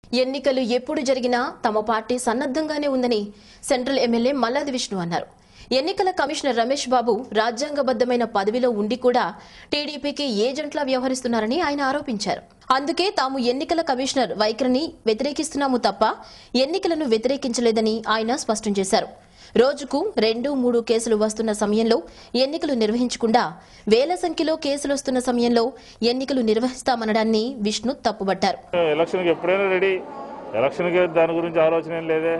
ఎన్నికలు ఎప్పుడు జరిగినా తమ పార్టీ సన్నద్ధంగానే ఉందని సెంట్రల్ ఎమ్మెల్యే మల్లాది విష్ణు అన్నారు ఎన్నికల కమిషనర్ రమేష్ బాబు రాజ్యాంగబద్దమైన పదవిలో ఉండి కూడా టీడీపీకి ఏజెంట్లా వ్యవహరిస్తున్నారని ఆయన ఆరోపించారు అందుకే తాము ఎన్నికల కమిషనర్ వైఖరిని వ్యతిరేకిస్తున్నాము తప్ప ఎన్నికలను వ్యతిరేకించలేదని ఆయన స్పష్టం చేశారు రోజుకు రెండు మూడు కేసులు వస్తున్న సమయంలో ఎన్నికలు నిర్వహించకుండా వేల సంఖ్యలో కేసులు వస్తున్న సమయంలో ఎన్నికలు నిర్వహిస్తామనడాన్ని విష్ణు తప్పుబట్టారు ఎలక్షన్కి ఎప్పుడైనా రెడీ ఎలక్షన్కి దాని గురించి ఆలోచన ఏం లేదే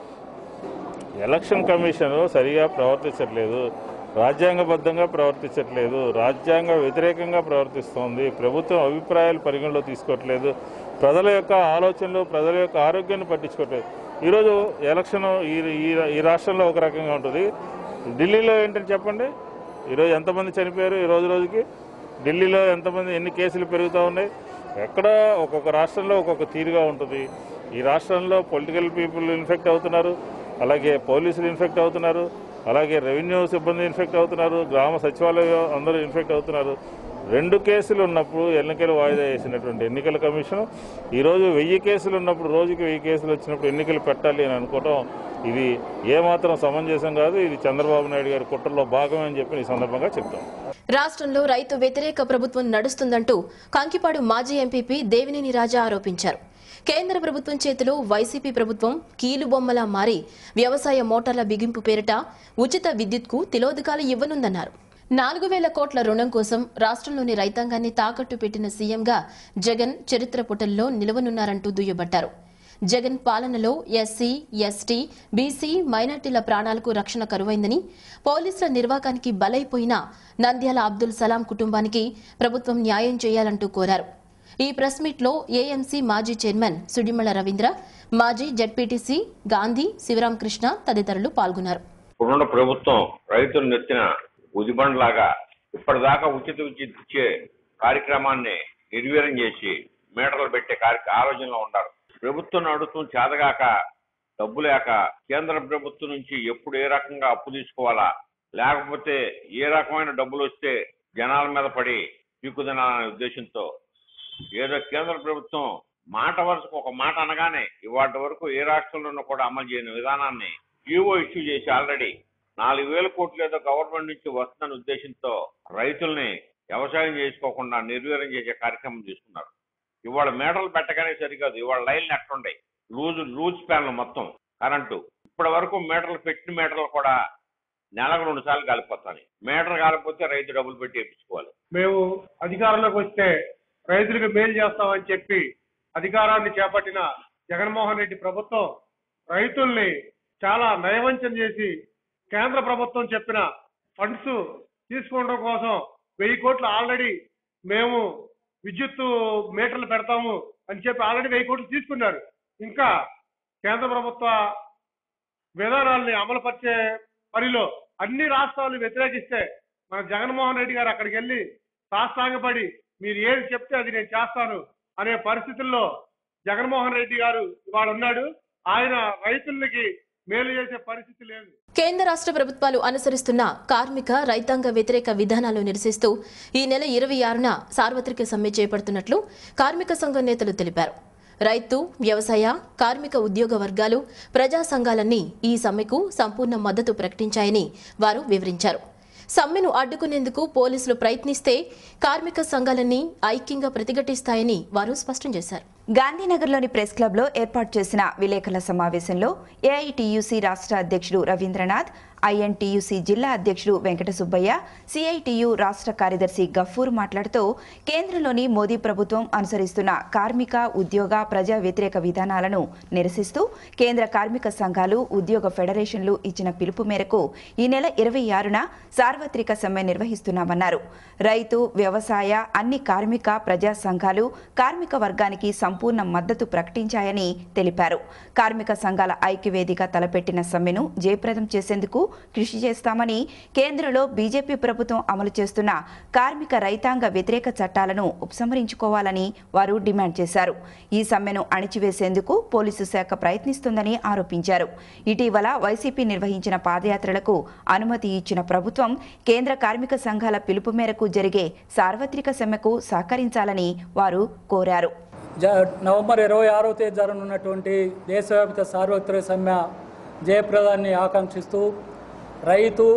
ఎలక్షన్ కమిషన్ సరిగా ప్రవర్తించట్లేదు రాజ్యాంగబద్ధంగా ప్రవర్తించట్లేదు రాజ్యాంగ వ్యతిరేకంగా ప్రవర్తిస్తోంది ప్రభుత్వం అభిప్రాయాలు పరిగణలో తీసుకోవట్లేదు ప్రజల యొక్క ఆలోచనలు ప్రజల యొక్క ఆరోగ్యాన్ని పట్టించుకోవట్లేదు ఈరోజు ఎలక్షన్ ఈ ఈ- ఈ రాష్ట్రంలో ఒక రకంగా ఉంటుంది ఢిల్లీలో ఏంటని చెప్పండి ఈరోజు ఎంతమంది చనిపోయారు ఈ రోజు రోజుకి ఢిల్లీలో ఎంతమంది ఎన్ని కేసులు పెరుగుతూ ఉన్నాయి ఎక్కడ ఒక్కొక్క రాష్ట్రంలో ఒక్కొక్క తీరుగా ఉంటుంది ఈ రాష్ట్రంలో పొలిటికల్ పీపుల్ ఇన్ఫెక్ట్ అవుతున్నారు అలాగే పోలీసులు ఇన్ఫెక్ట్ అవుతున్నారు అలాగే రెవెన్యూ సిబ్బంది ఇన్ఫెక్ట్ అవుతున్నారు గ్రామ సచివాలయం అందరూ ఇన్ఫెక్ట్ అవుతున్నారు రెండు కేసులు ఉన్నప్పుడు ఎన్నికలు వాయిదా వేసినటువంటి ఎన్నికల కమిషన్ ఈరోజు వెయ్యి కేసులు ఉన్నప్పుడు రోజుకి వెయ్యి కేసులు వచ్చినప్పుడు ఎన్నికలు పెట్టాలి అని అనుకోవడం ఇది ఏమాత్రం సమంజసం కాదు ఇది చంద్రబాబు నాయుడు గారి కుట్రలో భాగమే అని చెప్పి ఈ సందర్భంగా చెప్తాం రాష్ట్రంలో రైతు వ్యతిరేక ప్రభుత్వం నడుస్తుందంటూ కంకిపాడు మాజీ ఎంపీపీ దేవినేని రాజా ఆరోపించారు కేంద్ర ప్రభుత్వం చేతిలో వైసీపీ ప్రభుత్వం కీలుబొమ్మలా మారి వ్యవసాయ మోటార్ల బిగింపు పేరిట ఉచిత విద్యుత్కు తిలోదకాలు ఇవ్వనుందన్నారు నాలుగు వేల కోట్ల రుణం కోసం రాష్ట్రంలోని రైతాంగాన్ని తాకట్టు పెట్టిన సీఎంగా జగన్ చరిత్ర పుటల్లో నిలవనున్నారంటూ దుయ్యబట్టారు జగన్ పాలనలో ఎస్సీ ఎస్టీ బీసీ మైనార్టీల ప్రాణాలకు రక్షణ కరువైందని పోలీసుల నిర్వాకానికి బలైపోయిన నంద్యాల అబ్దుల్ సలాం కుటుంబానికి ప్రభుత్వం న్యాయం చేయాలంటూ కోరారు ఈ ప్రెస్ మీట్లో ఏఎంసీ మాజీ చైర్మన్ సుడిమల రవీంద్ర మాజీ జడ్పీటీసీ గాంధీ శివరామకృష్ణ తదితరులు పాల్గొన్నారు ఇప్పుడున్న ప్రభుత్వం రైతులు నెత్తిన ఉదిబండ్లాగా ఇప్పటిదాకా ఉచిత విద్యుత్ ఇచ్చే కార్యక్రమాన్ని నిర్వీర్యం చేసి మీటర్లు పెట్టే కార్య ఆలోచనలో ఉన్నారు ప్రభుత్వం నడుస్తున్న చేతగాక డబ్బు లేక కేంద్ర ప్రభుత్వం నుంచి ఎప్పుడు ఏ రకంగా అప్పు తీసుకోవాలా లేకపోతే ఏ రకమైన డబ్బులు వస్తే జనాల మీద పడి పీకుదనాలనే ఉద్దేశంతో ఏదో కేంద్ర ప్రభుత్వం మాట వరుసకు ఒక మాట అనగానే ఇవాటి వరకు ఏ రాష్ట్రంలోనూ కూడా అమలు చేయని విధానాన్ని జీవో ఇష్యూ చేసి ఆల్రెడీ నాలుగు వేల కోట్లు ఏదో గవర్నమెంట్ నుంచి వస్తుందన్న ఉద్దేశంతో రైతుల్ని వ్యవసాయం చేసుకోకుండా నిర్వీర్యం చేసే కార్యక్రమం తీసుకున్నారు ఇవాళ మీటర్లు పెట్టగానే సరికాదు ఇవాళ లైన్లు ఎట్లుంటాయి లూజ్ లూజ్ ప్యాన్లు మొత్తం కరెంటు ఇప్పటి వరకు మీటర్లు పెట్టిన మీటర్లు కూడా నెలకు రెండు సార్లు కాలిపోతాయి మీటర్ కాలిపోతే రైతు డబ్బులు పెట్టి వేయించుకోవాలి మేము అధికారంలోకి వస్తే రైతులకు మేలు చేస్తామని చెప్పి అధికారాన్ని చేపట్టిన జగన్మోహన్ రెడ్డి ప్రభుత్వం రైతుల్ని చాలా నయవంచన చేసి కేంద్ర ప్రభుత్వం చెప్పిన ఫండ్స్ తీసుకోవడం కోసం వెయ్యి కోట్లు ఆల్రెడీ మేము విద్యుత్ మీటర్లు పెడతాము అని చెప్పి ఆల్రెడీ వెయ్యి కోట్లు తీసుకున్నారు ఇంకా కేంద్ర ప్రభుత్వ విధానాల్ని అమలుపరిచే పనిలో అన్ని రాష్ట్రాలు వ్యతిరేకిస్తే మన జగన్మోహన్ రెడ్డి గారు అక్కడికి వెళ్ళి సాష్టాంగపడి మీరు ఏది చెప్తే అది నేను చేస్తాను అనే పరిస్థితుల్లో జగన్మోహన్ రెడ్డి గారు ఇవాళ ఉన్నాడు ఆయన రైతులకి మేలు చేసే పరిస్థితి లేదు కేంద్ర రాష్ట్ర ప్రభుత్వాలు అనుసరిస్తున్న కార్మిక రైతాంగ వ్యతిరేక విధానాలు నిరసిస్తూ ఈ నెల ఇరవై ఆరున సార్వత్రిక సమ్మె చేపడుతున్నట్లు కార్మిక సంఘం నేతలు తెలిపారు రైతు వ్యవసాయ కార్మిక ఉద్యోగ వర్గాలు ప్రజా సంఘాలన్నీ ఈ సమ్మెకు సంపూర్ణ మద్దతు ప్రకటించాయని వారు వివరించారు సమ్మెను అడ్డుకునేందుకు పోలీసులు ప్రయత్నిస్తే కార్మిక సంఘాలన్నీ ఐక్యంగా ప్రతిఘటిస్తాయని వారు స్పష్టం చేశారు గాంధీనగర్లోని ప్రెస్ క్లబ్లో ఏర్పాటు చేసిన విలేకరుల సమావేశంలో ఏఐటియుసి రాష్ట్ర అధ్యక్షుడు రవీంద్రనాథ్ ఐఎన్టీయూసీ జిల్లా అధ్యక్షుడు వెంకట సుబ్బయ్య సిఐటియు రాష్ట్ర కార్యదర్శి గఫూర్ మాట్లాడుతూ కేంద్రంలోని మోదీ ప్రభుత్వం అనుసరిస్తున్న కార్మిక ఉద్యోగ ప్రజా వ్యతిరేక విధానాలను నిరసిస్తూ కేంద్ర కార్మిక సంఘాలు ఉద్యోగ ఫెడరేషన్లు ఇచ్చిన పిలుపు మేరకు ఈ నెల ఇరవై ఆరున సార్వత్రిక సమ్మె నిర్వహిస్తున్నామన్నారు రైతు వ్యవసాయ అన్ని కార్మిక ప్రజా సంఘాలు కార్మిక వర్గానికి సంపూర్ణ మద్దతు ప్రకటించాయని తెలిపారు కార్మిక సంఘాల ఐక్యవేదిక తలపెట్టిన సమ్మెను జయప్రదం చేసేందుకు కృషి చేస్తామని కేంద్రంలో బీజేపీ ప్రభుత్వం అమలు చేస్తున్న కార్మిక రైతాంగ వ్యతిరేక చట్టాలను ఉపసంహరించుకోవాలని వారు డిమాండ్ చేశారు ఈ సమ్మెను అణిచివేసేందుకు పోలీసు శాఖ ప్రయత్నిస్తుందని ఆరోపించారు ఇటీవల వైసీపీ నిర్వహించిన పాదయాత్రలకు అనుమతి ఇచ్చిన ప్రభుత్వం కేంద్ర కార్మిక సంఘాల పిలుపు మేరకు జరిగే సార్వత్రిక సమ్మెకు సహకరించాలని వారు కోరారు జ నవంబర్ ఇరవై ఆరో తేదీ జరగనున్నటువంటి దేశవ్యాప్త సార్వత్రిక సమ్మె జయప్రదాన్ని ఆకాంక్షిస్తూ రైతు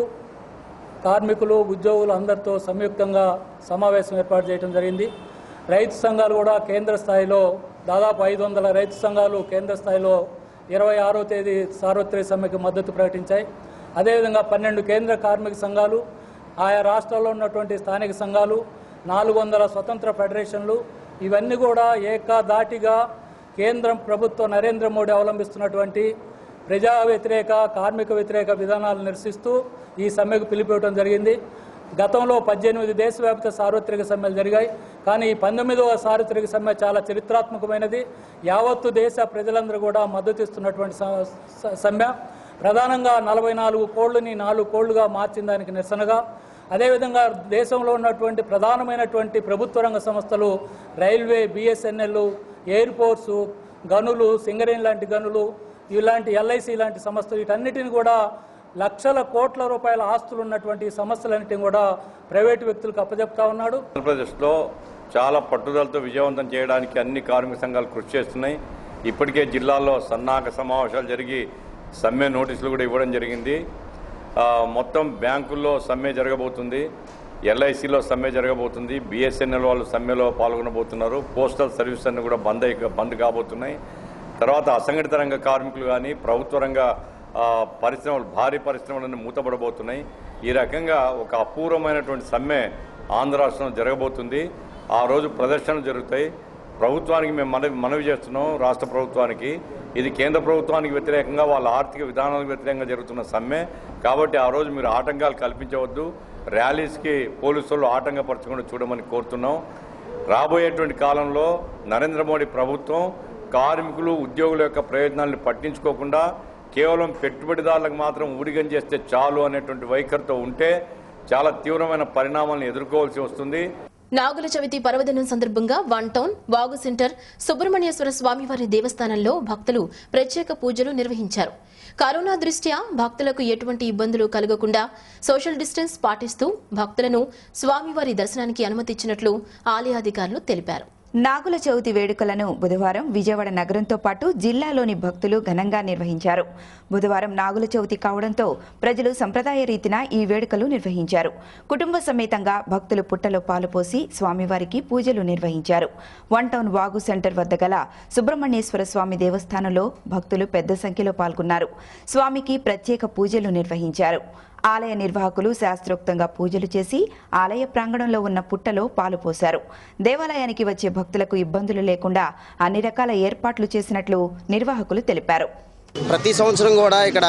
కార్మికులు ఉద్యోగులు అందరితో సంయుక్తంగా సమావేశం ఏర్పాటు చేయడం జరిగింది రైతు సంఘాలు కూడా కేంద్ర స్థాయిలో దాదాపు ఐదు వందల రైతు సంఘాలు కేంద్ర స్థాయిలో ఇరవై ఆరో తేదీ సార్వత్రిక సమ్మెకు మద్దతు ప్రకటించాయి అదేవిధంగా పన్నెండు కేంద్ర కార్మిక సంఘాలు ఆయా రాష్ట్రాల్లో ఉన్నటువంటి స్థానిక సంఘాలు నాలుగు వందల స్వతంత్ర ఫెడరేషన్లు ఇవన్నీ కూడా ఏకదాటిగా కేంద్రం ప్రభుత్వం నరేంద్ర మోడీ అవలంబిస్తున్నటువంటి ప్రజా వ్యతిరేక కార్మిక వ్యతిరేక విధానాలు నిరసిస్తూ ఈ సమ్మెకు పిలిపివ్వడం జరిగింది గతంలో పద్దెనిమిది దేశవ్యాప్త సార్వత్రిక సమ్మెలు జరిగాయి కానీ ఈ పంతొమ్మిదవ సార్వత్రిక సమ్మె చాలా చరిత్రాత్మకమైనది యావత్తు దేశ ప్రజలందరూ కూడా మద్దతు ఇస్తున్నటువంటి స- స- సమ్మె ప్రధానంగా నలభై నాలుగు కోళ్లని నాలుగు కోళ్లుగా మార్చిన దానికి నిరసనగా అదేవిధంగా దేశంలో ఉన్నటువంటి ప్రధానమైనటువంటి ప్రభుత్వ రంగ సంస్థలు రైల్వే బిఎస్ఎన్ఎల్ ఎయిర్పోర్ట్స్ గనులు సింగరేణి లాంటి గనులు ఇలాంటి ఎల్ఐసి లాంటి సంస్థలు వీటన్నిటిని కూడా లక్షల కోట్ల రూపాయల ఆస్తులు ఉన్నటువంటి ఈ సంస్థలన్నిటిని కూడా ప్రైవేటు వ్యక్తులకు అప్పచెప్తా ఉన్నాడు ఆంధ్రప్రదేశ్లో చాలా పట్టుదలతో విజయవంతం చేయడానికి అన్ని కార్మిక సంఘాలు కృషి చేస్తున్నాయి ఇప్పటికే జిల్లాల్లో సన్నాహక సమావేశాలు జరిగి సమ్మె నోటీసులు కూడా ఇవ్వడం జరిగింది ఆ, మొత్తం బ్యాంకుల్లో సమ్మె జరగబోతుంది ఎల్ఐసిలో సమ్మె జరగబోతుంది బిఎస్ఎన్ఎల్ వాళ్ళు సమ్మెలో పాల్గొనబోతున్నారు పోస్టల్ సర్వీస్ అన్ని కూడా బంద్ అయి బంద్ కాబోతున్నాయి తర్వాత అసంఘటిత రంగ కార్మికులు కానీ ప్రభుత్వ రంగ ఆ, పరిశ్రమలు భారీ పరిశ్రమలన్నీ మూతపడబోతున్నాయి ఈ రకంగా ఒక అపూర్వమైనటువంటి సమ్మె ఆంధ్ర రాష్ట్రంలో జరగబోతుంది ఆ రోజు ప్రదర్శనలు జరుగుతాయి ప్రభుత్వానికి మేము మనవి మనవి చేస్తున్నాం రాష్ట్ర ప్రభుత్వానికి ఇది కేంద్ర ప్రభుత్వానికి వ్యతిరేకంగా వాళ్ళ ఆర్థిక విధానాలకు వ్యతిరేకంగా జరుగుతున్న సమ్మె కాబట్టి ఆ రోజు మీరు ఆటంకాలు కల్పించవద్దు ర్యాలీస్కి పోలీసులు ఆటంకపరచకుండా చూడమని కోరుతున్నాం రాబోయేటువంటి కాలంలో నరేంద్ర మోడీ ప్రభుత్వం కార్మికులు ఉద్యోగుల యొక్క ప్రయోజనాలను పట్టించుకోకుండా కేవలం పెట్టుబడిదారులకు మాత్రం ఊడిగం చేస్తే చాలు అనేటువంటి వైఖరితో ఉంటే చాలా తీవ్రమైన పరిణామాలను ఎదుర్కోవాల్సి వస్తుంది నాగుల చవితి పర్వదినం సందర్భంగా వన్ టౌన్ వాగు సెంటర్ సుబ్రహ్మణ్యేశ్వర స్వామివారి దేవస్థానంలో భక్తులు ప్రత్యేక పూజలు నిర్వహించారు కరోనా దృష్ట్యా భక్తులకు ఎటువంటి ఇబ్బందులు కలగకుండా సోషల్ డిస్టెన్స్ పాటిస్తూ భక్తులను స్వామివారి దర్శనానికి అనుమతిచ్చినట్లు ఆలయాధికారులు తెలిపారు నాగుల చవితి వేడుకలను బుధవారం విజయవాడ నగరంతో పాటు జిల్లాలోని భక్తులు ఘనంగా నిర్వహించారు బుధవారం నాగుల చవితి కావడంతో ప్రజలు సంప్రదాయ రీతిన ఈ వేడుకలు నిర్వహించారు కుటుంబ సమేతంగా భక్తులు పుట్టలో పాలు పోసి స్వామివారికి పూజలు నిర్వహించారు వన్ టౌన్ వాగు సెంటర్ వద్ద గల సుబ్రహ్మణ్యేశ్వర స్వామి దేవస్థానంలో భక్తులు పెద్ద సంఖ్యలో పాల్గొన్నారు స్వామికి ప్రత్యేక పూజలు నిర్వహించారు ఆలయ నిర్వాహకులు శాస్త్రోక్తంగా పూజలు చేసి ఆలయ ప్రాంగణంలో ఉన్న పుట్టలో పాలు పోశారు దేవాలయానికి వచ్చే భక్తులకు ఇబ్బందులు లేకుండా అన్ని రకాల ఏర్పాట్లు చేసినట్లు నిర్వాహకులు తెలిపారు ప్రతి సంవత్సరం కూడా ఇక్కడ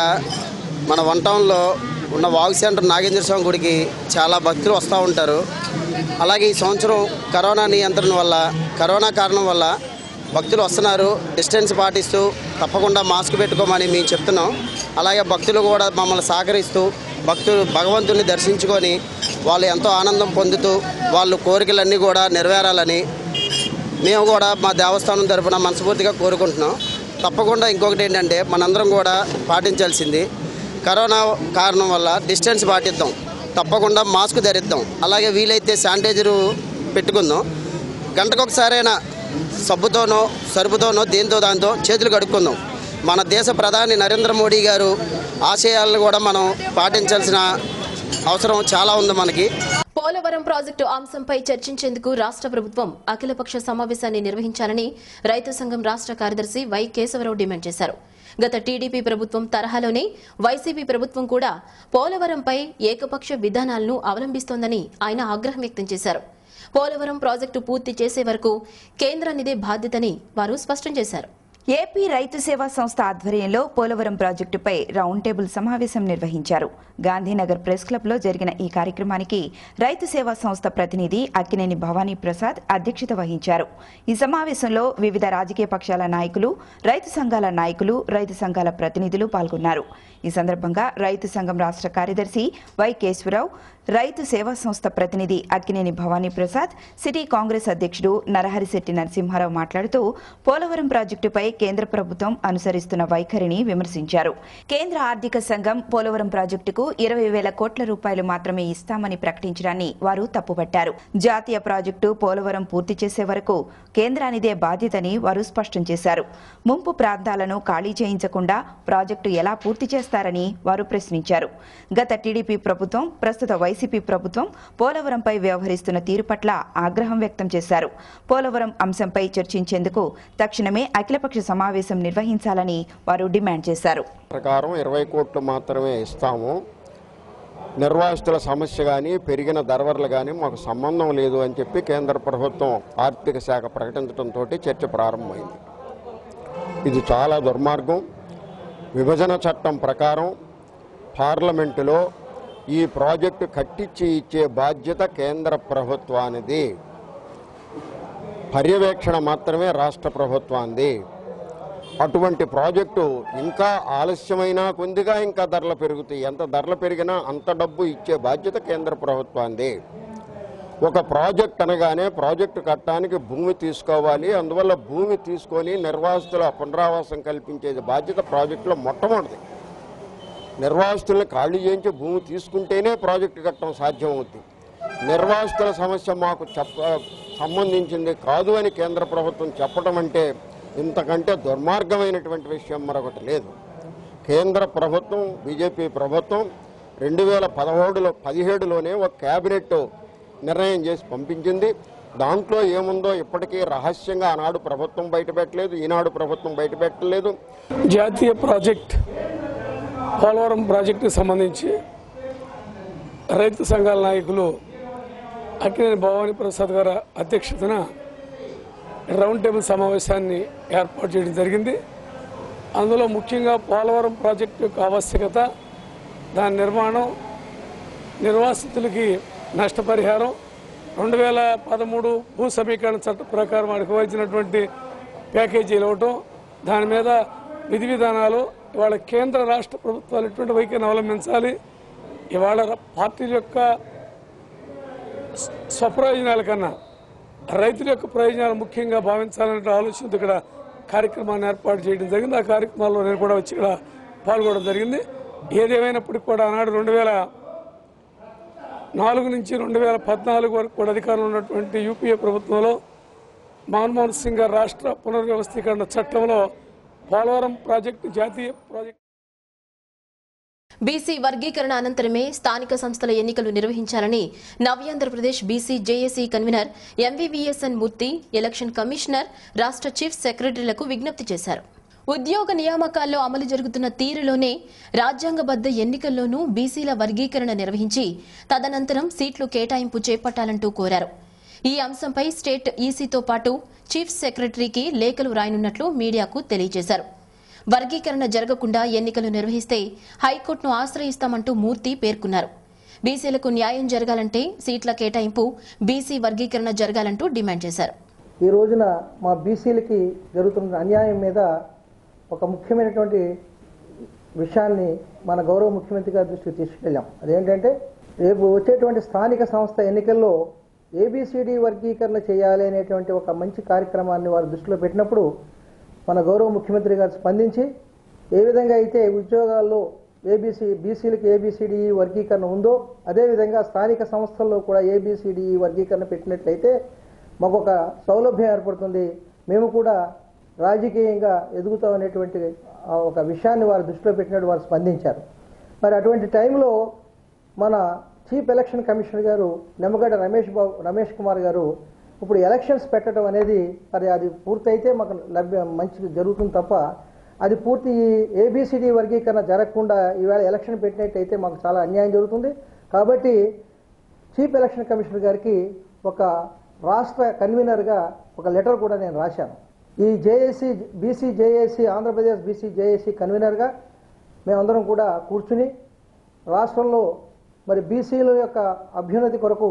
మన వన్ టౌన్లో ఉన్న వాగు సెంటర్ నాగేంద్ర స్వామి గుడికి చాలా భక్తులు వస్తూ ఉంటారు అలాగే ఈ సంవత్సరం కరోనా నియంత్రణ వల్ల కరోనా కారణం వల్ల భక్తులు వస్తున్నారు డిస్టెన్స్ పాటిస్తూ తప్పకుండా మాస్క్ పెట్టుకోమని మేము చెప్తున్నాం అలాగే భక్తులు కూడా మమ్మల్ని సహకరిస్తూ భక్తులు భగవంతుని దర్శించుకొని వాళ్ళు ఎంతో ఆనందం పొందుతూ వాళ్ళ కోరికలన్నీ కూడా నెరవేరాలని మేము కూడా మా దేవస్థానం తరపున మనస్ఫూర్తిగా కోరుకుంటున్నాం తప్పకుండా ఇంకొకటి ఏంటంటే మనందరం కూడా పాటించాల్సింది కరోనా కారణం వల్ల డిస్టెన్స్ పాటిద్దాం తప్పకుండా మాస్క్ ధరిద్దాం అలాగే వీలైతే శానిటైజరు పెట్టుకుందాం గంటకొకసారైనా సబ్బుతోనో సరుపుతోనో దేంతో దాంతో చేతులు కడుక్కుందాం మన దేశ ప్రధాని నరేంద్ర మోడీ గారు ఆశయాలను కూడా మనం పాటించాల్సిన అవసరం చాలా ఉంది మనకి పోలవరం ప్రాజెక్టు అంశంపై చర్చించేందుకు రాష్ట్ర ప్రభుత్వం అఖిలపక్ష సమావేశాన్ని నిర్వహించాలని రైతు సంఘం రాష్ట్ర కార్యదర్శి వై కేశవరావు డిమాండ్ చేశారు గత టీడీపీ ప్రభుత్వం తరహాలోనే వైసీపీ ప్రభుత్వం కూడా పోలవరంపై ఏకపక్ష విధానాలను అవలంబిస్తోందని ఆయన ఆగ్రహం వ్యక్తం చేశారు పోలవరం ప్రాజెక్టు పూర్తి చేసే వరకు కేంద్రానిదే బాధ్యతని వారు స్పష్టం చేశారు ఏపీ రైతు సేవా సంస్థ ఆధ్వర్యంలో పోలవరం ప్రాజెక్టుపై రౌండ్ టేబుల్ సమావేశం నిర్వహించారు గాంధీనగర్ ప్రెస్ క్లబ్లో జరిగిన ఈ కార్యక్రమానికి రైతు సేవా సంస్థ ప్రతినిధి అక్కినేని భవానీ ప్రసాద్ అధ్యక్షత వహించారు ఈ సమావేశంలో వివిధ రాజకీయ పక్షాల నాయకులు రైతు సంఘాల నాయకులు రైతు సంఘాల ప్రతినిధులు పాల్గొన్నారు ఈ సందర్భంగా రైతు సంఘం రాష్ట్ర కార్యదర్శి వై కేశవరావు రైతు సేవా సంస్థ ప్రతినిధి అక్కినేని భవానీ ప్రసాద్ సిటీ కాంగ్రెస్ అధ్యక్షుడు నరహరిశెట్టి నరసింహారావు మాట్లాడుతూ పోలవరం ప్రాజెక్టుపై కేంద్ర ప్రభుత్వం అనుసరిస్తున్న వైఖరిని విమర్శించారు కేంద్ర ఆర్థిక సంఘం పోలవరం ప్రాజెక్టుకు ఇరవై వేల కోట్ల రూపాయలు మాత్రమే ఇస్తామని ప్రకటించడాన్ని వారు తప్పుపట్టారు జాతీయ ప్రాజెక్టు పోలవరం పూర్తి చేసే వరకు కేంద్రానిదే బాధ్యతని వారు స్పష్టం చేశారు ముంపు ప్రాంతాలను ఖాళీ చేయించకుండా ప్రాజెక్టు ఎలా పూర్తి చేస్తారని వారు ప్రశ్నించారు గత టీడీపీ ప్రభుత్వం ప్రస్తుత వైసీపీ ప్రభుత్వం పోలవరంపై వ్యవహరిస్తున్న తీరు పట్ల ఆగ్రహం వ్యక్తం చేశారు పోలవరం అంశంపై చర్చించేందుకు తక్షణమే అఖిలపక్ష సమావేశం నిర్వహించాలని వారు డిమాండ్ చేశారు ప్రకారం ఇరవై కోట్లు మాత్రమే ఇస్తాము నిర్వాసితుల సమస్య కానీ పెరిగిన ధరవర్లు కానీ మాకు సంబంధం లేదు అని చెప్పి కేంద్ర ప్రభుత్వం ఆర్థిక శాఖ ప్రకటించడంతో చర్చ ప్రారంభమైంది ఇది చాలా దుర్మార్గం విభజన చట్టం ప్రకారం పార్లమెంటులో ఈ ప్రాజెక్టు కట్టించి ఇచ్చే బాధ్యత కేంద్ర ప్రభుత్వానిది పర్యవేక్షణ మాత్రమే రాష్ట్ర ప్రభుత్వాన్ని అటువంటి ప్రాజెక్టు ఇంకా ఆలస్యమైనా కొద్దిగా ఇంకా ధరలు పెరుగుతాయి ఎంత ధరలు పెరిగినా అంత డబ్బు ఇచ్చే బాధ్యత కేంద్ర ప్రభుత్వాన్ని ఒక ప్రాజెక్ట్ అనగానే ప్రాజెక్టు కట్టడానికి భూమి తీసుకోవాలి అందువల్ల భూమి తీసుకొని నిర్వాసితుల పునరావాసం కల్పించేది బాధ్యత ప్రాజెక్టులో మొట్టమొదటిది నిర్వాసితుల్ని ఖాళీ చేయించి భూమి తీసుకుంటేనే ప్రాజెక్టు కట్టడం సాధ్యమవుతుంది నిర్వాసితుల సమస్య మాకు చెప్ప సంబంధించింది కాదు అని కేంద్ర ప్రభుత్వం చెప్పడం అంటే ఇంతకంటే దుర్మార్గమైనటువంటి విషయం మరొకటి లేదు కేంద్ర ప్రభుత్వం బీజేపీ ప్రభుత్వం రెండు వేల పదమూడులో పదిహేడులోనే ఒక క్యాబినెట్ నిర్ణయం చేసి పంపించింది దాంట్లో ఏముందో ఇప్పటికీ రహస్యంగా ఆనాడు ప్రభుత్వం బయటపెట్టలేదు ఈనాడు ప్రభుత్వం బయటపెట్టలేదు జాతీయ ప్రాజెక్ట్ పోలవరం ప్రాజెక్టుకి సంబంధించి రైతు సంఘాల నాయకులు అక్కినేని భవానీ ప్రసాద్ గారి అధ్యక్షతన రౌండ్ టేబుల్ సమావేశాన్ని ఏర్పాటు చేయడం జరిగింది అందులో ముఖ్యంగా పోలవరం ప్రాజెక్టు యొక్క ఆవశ్యకత దాని నిర్మాణం నిర్వాసితులకి నష్టపరిహారం రెండు వేల పదమూడు భూ సమీకరణ చట్ట ప్రకారం వాడికి ఇవ్వాల్సినటువంటి ప్యాకేజీలు ఇవ్వటం దాని మీద విధి విధానాలు ఇవాళ కేంద్ర రాష్ట్ర ప్రభుత్వాలు ఎటువంటి వైఖరిని అవలంబించాలి ఇవాళ ర- పార్టీల యొక్క స్వ- స్వప్రయోజనాల కన్నా రైతుల యొక్క ప్రయోజనాలు ముఖ్యంగా భావించాలనే ఆలోచనతో ఇక్కడ కార్యక్రమాన్ని ఏర్పాటు చేయడం జరిగింది ఆ కార్యక్రమాల్లో నేను కూడా వచ్చి ఇక్కడ పాల్గొనడం జరిగింది ఏదేమైనప్పటికీ కూడా ఆనాడు రెండు వేల నాలుగు నుంచి రెండు వేల పద్నాలుగు వరకు కూడా అధికారంలో ఉన్నటువంటి యూపీఏ ప్రభుత్వంలో మన్మోహన్ సింగ్ గారి రాష్ట్ర పునర్వ్యవస్థీకరణ చట్టంలో పోలవరం ప్రాజెక్టు జాతీయ ప్రాజెక్టు బీసీ వర్గీకరణ అనంతరమే స్థానిక సంస్థల ఎన్నికలు నిర్వహించాలని Navyandhrapradesh BC JAC convener MVVSN Murthy election commissioner రాష్ట్ర చీఫ్ సెక్రటరీలకు విజ్ఞప్తి చేశారు ఉద్యోగ నియామకాల్లో అమలు జరుగుతున్న తీరులోనే రాజ్యాంగబద్ద ఎన్నికల్లోనూ బీసీల వర్గీకరణ నిర్వహించి తదనంతరం సీట్లు కేటాయింపు చేపట్టాలంటూ కోరారు ఈ అంశంపై స్టేట్ ఈసీతో పాటు చీఫ్ సెక్రటరీకి లేఖలు రాయనున్నట్లు మీడియాకు తెలియజేశారు వర్గీకరణ జరగకుండా ఎన్నికలు నిర్వహిస్తే హైకోర్టును ఆశ్రయిస్తామంటూ మూర్తి పేర్కొన్నారు బీసీలకు న్యాయం జరగాలంటే సీట్ల కేటాయింపు బీసీ వర్గీకరణ జరగాలంటూ డిమాండ్ చేశారు ఈ రోజున మా బీసీలకి జరుగుతున్న అన్యాయం మీద ఒక ముఖ్యమైనటువంటి విషయాన్ని మన గౌరవ ముఖ్యమంత్రి గారి దృష్టికి తీసుకెళ్ళాం అదేంటంటే రేపు వచ్చేటువంటి స్థానిక సంస్థ ఎన్నికల్లో ఏబిసిడి వర్గీకరణ చేయాలి అనేటువంటి ఒక మంచి కార్యక్రమాన్ని వారు దృష్టిలో పెట్టినప్పుడు మన గౌరవ ముఖ్యమంత్రి గారు స్పందించి ఏ విధంగా అయితే ఉద్యోగాల్లో ఏబీసీ బీసీలకు ఏబిసిడి వర్గీకరణ ఉందో అదేవిధంగా స్థానిక సంస్థల్లో కూడా ఏబిసిడి వర్గీకరణ పెట్టినట్లయితే మాకు ఒక సౌలభ్యం ఏర్పడుతుంది మేము కూడా రాజకీయంగా ఎదుగుతాం అనేటువంటి ఆ ఒక విషయాన్ని వారు దృష్టిలో పెట్టినట్టు వారు స్పందించారు మరి అటువంటి టైంలో మన చీఫ్ ఎలక్షన్ కమిషనర్ గారు నిమ్మగడ్డ రమేష్ బాబు రమేష్ కుమార్ గారు ఇప్పుడు ఎలక్షన్స్ పెట్టడం అనేది మరి అది పూర్తయితే మాకు లభ్య మంచి జరుగుతుంది తప్ప అది పూర్తి ఏబిసిడి వర్గీకరణ జరగకుండా ఈవేళ ఎలక్షన్ పెట్టినట్టయితే మాకు చాలా అన్యాయం జరుగుతుంది కాబట్టి చీఫ్ ఎలక్షన్ కమిషనర్ గారికి ఒక రాష్ట్ర కన్వీనర్గా ఒక లెటర్ కూడా నేను రాశాను ఈ JAC BC JAC Andhra Pradesh BC JAC కన్వీనర్గా మేమందరం కూడా కూర్చుని రాష్ట్రంలో మరి బీసీల యొక్క అభ్యున్నతి కొరకు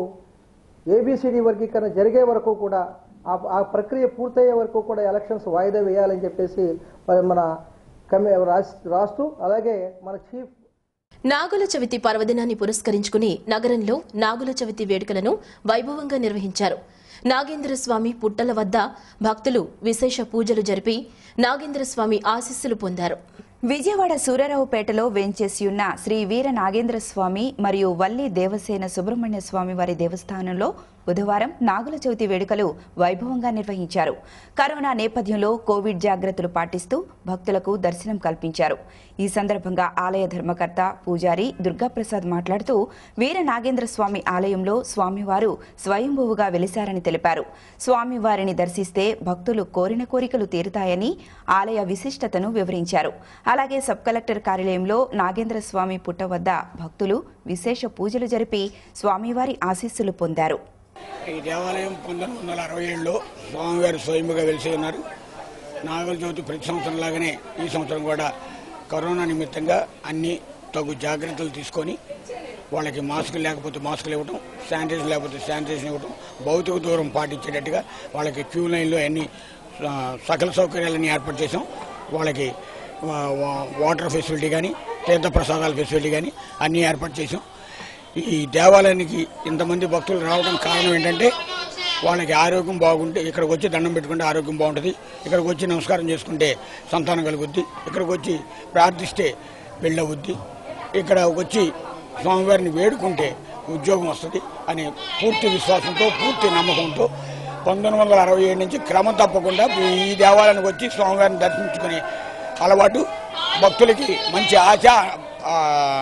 ఏబిసిడి వర్గీకరణ జరిగే వరకు కూడా ఆ ఆ ప్రక్రియ పూర్తయ్యే వరకు కూడా ఎలక్షన్స్ వాయిదా వేయాలని చెప్పేసి మరి మన కమి రాస్- రాస్తూ అలాగే మన చీఫ్ నాగుల చవితి పర్వదినాన్ని పురస్కరించుకుని నగరంలో నాగుల చవితి వేడుకలను వైభవంగా నిర్వహించారు నాగేంద్ర స్వామి పుట్టల వద్ద భక్తులు విశేష పూజలు జరిపి నాగేంద్ర స్వామి ఆశీస్సులు పొందారు విజయవాడ సూర్యరావుపేటలో వేంచేసి ఉన్న శ్రీ వీర నాగేంద్ర స్వామి మరియు వల్లి దేవసేన సుబ్రహ్మణ్య స్వామి వారి దేవస్థానంలో బుధవారం నాగుల చవితి వేడుకలు వైభవంగా నిర్వహించారు కరోనా నేపథ్యంలో కోవిడ్ జాగ్రత్తలు పాటిస్తూ భక్తులకు దర్శనం కల్పించారు ఈ సందర్భంగా ఆలయ ధర్మకర్త పూజారి దుర్గాప్రసాద్ మాట్లాడుతూ వీర నాగేంద్ర స్వామి ఆలయంలో స్వామివారు స్వయంభువుగా వెలిశారని తెలిపారు స్వామివారిని దర్శిస్తే భక్తులు కోరిన కోరికలు తీరుతాయని ఆలయ విశిష్టతను వివరించారు అలాగే సబ్ కలెక్టర్ కార్యాలయంలో నాగేంద్ర స్వామి పుట్ట వద్ద భక్తులు విశేష పూజలు జరిపి స్వామివారి ఆశీస్సులు పొందారు ఈ దేవాలయం పంతొమ్మిది వందల అరవై ఏడులో స్వామివారు స్వయంగా వెలిసి ఉన్నారు నాగల చవితి ప్రతి సంవత్సరం లాగానే ఈ సంవత్సరం కూడా కరోనా నిమిత్తంగా అన్ని తగు జాగ్రత్తలు తీసుకొని వాళ్ళకి మాస్కులు లేకపోతే మాస్కులు ఇవ్వడం శానిటైజర్ లేకపోతే శానిటైజర్ ఇవ్వడం భౌతిక దూరం పాటించేటట్టుగా వాళ్ళకి క్యూ లైన్లో అన్ని ఆ, సకల సౌకర్యాలన్నీ ఏర్పాటు చేసాం వాళ్ళకి ఆ, వా- వాటర్ ఫెసిలిటీ కానీ తీర్థ ప్రసాదాల ఫెసిలిటీ కానీ అన్నీ ఏర్పాటు చేసాం ఈ దేవాలయానికి ఇంతమంది భక్తులు రావడం కారణం ఏంటంటే వాళ్ళకి ఆరోగ్యం బాగుంటే ఇక్కడికి వచ్చి దండం పెట్టుకుంటే ఆరోగ్యం బాగుంటుంది ఇక్కడికి వచ్చి నమస్కారం చేసుకుంటే సంతానం కలుగుద్ది ఇక్కడికి వచ్చి ప్రార్థిస్తే పెళ్ళవుద్ది ఇక్కడ వచ్చి స్వామివారిని వేడుకుంటే ఉద్యోగం వస్తుంది అనే పూర్తి విశ్వాసంతో పూర్తి నమ్మకంతో పంతొమ్మిది వందల అరవై ఏడు నుంచి క్రమం తప్పకుండా ఈ దేవాలయానికి వచ్చి స్వామివారిని దర్శించుకునే అలవాటు భక్తులకి మంచి ఆశ ఆ,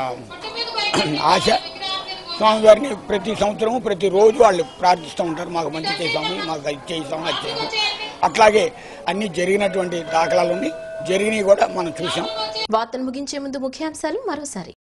ఆశ స్వామివారిని ప్రతి సంవత్సరం ప్రతిరోజు వాళ్ళు ప్రార్థిస్తూ ఉంటారు మాకు మంచి చేసాము మాకు అది చేసాము అది చేసాము అట్లాగే అన్ని జరిగినటువంటి దాఖలాలు ఉన్నాయి జరిగినవి కూడా మనం చూసాం వార్తలు ముగించే ముందు ముఖ్యాంశాలు మరోసారి